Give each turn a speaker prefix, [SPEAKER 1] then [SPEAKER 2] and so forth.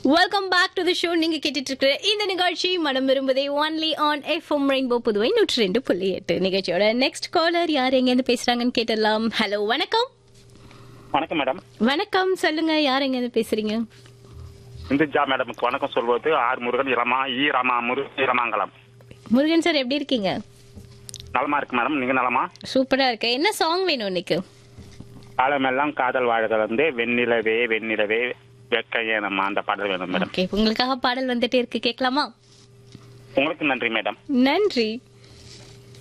[SPEAKER 1] welcome back to the show நீங்க கேட்டுட்டு இருக்கிற இந்த நிகழ்ச்சி மனம் விரும்புதே only on FM Rainbow Puduvai நூற்றி ரெண்டு புள்ளி எட்டு நிகழ்ச்சியோட நெக்ஸ்ட் காலர் யார் எங்க இருந்து பேசுறாங்கன்னு கேட்டலாம் ஹலோ வணக்கம்
[SPEAKER 2] வணக்கம் மேடம்
[SPEAKER 1] வணக்கம் சொல்லுங்க யார் எங்க இருந்து பேசுறீங்க
[SPEAKER 2] இந்துஜா மேடமுக்கு வணக்கம் சொல்வது ஆர் முருகன் இரமா ஈ ரமா முரு இரமாங்கலம்
[SPEAKER 1] முருகன் சார் எப்படி இருக்கீங்க
[SPEAKER 2] நலமா இருக்கு மேடம் நீங்க நலமா
[SPEAKER 1] சூப்பரா இருக்கு என்ன சாங் வேணும் இன்னைக்கு
[SPEAKER 2] காலமெல்லாம் காதல் வாழதல் வந்து வெண்ணிலவே வெண்ணிலவே வெக்கையே நம்ம அந்த பாடல் வேணும் மேடம்
[SPEAKER 1] ஓகே உங்களுக்காக பாடல் வந்துட்டே இருக்கு கேட்கலாமா
[SPEAKER 2] உங்களுக்கு நன்றி மேடம்
[SPEAKER 1] நன்றி